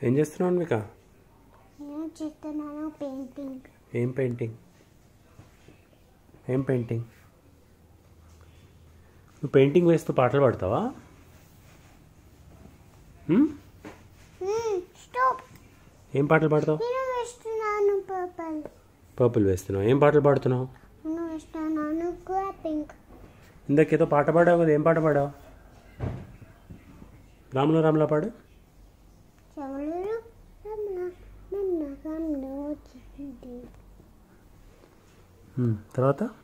ఏం చేస్తున్నావు అన్విక నేను చేస్తున్నాను పెయింటింగ్ ఏం పెయింటింగ్ ఏం పెయింటింగ్ నువ్వు పెయింటింగ్ వేస్తూ పాటలు పాడతావా హ్మ్? స్టాప్ ఏం పాటలు పాడతావు నేను వేస్తున్నాను పర్పల్ పర్పుల్ వేస్తున్నావు ఏం పాటలు పాడుతున్నావు నేను వేస్తున్నాను కూడా పింక్ ఇందాకేదో పాట పాడావు కదా ఏం పాట పాడావు రాములు రాములా పాడు చెవులు రమణ నన్న కన్ను వచ్చింది హ్మ్. తర్వాత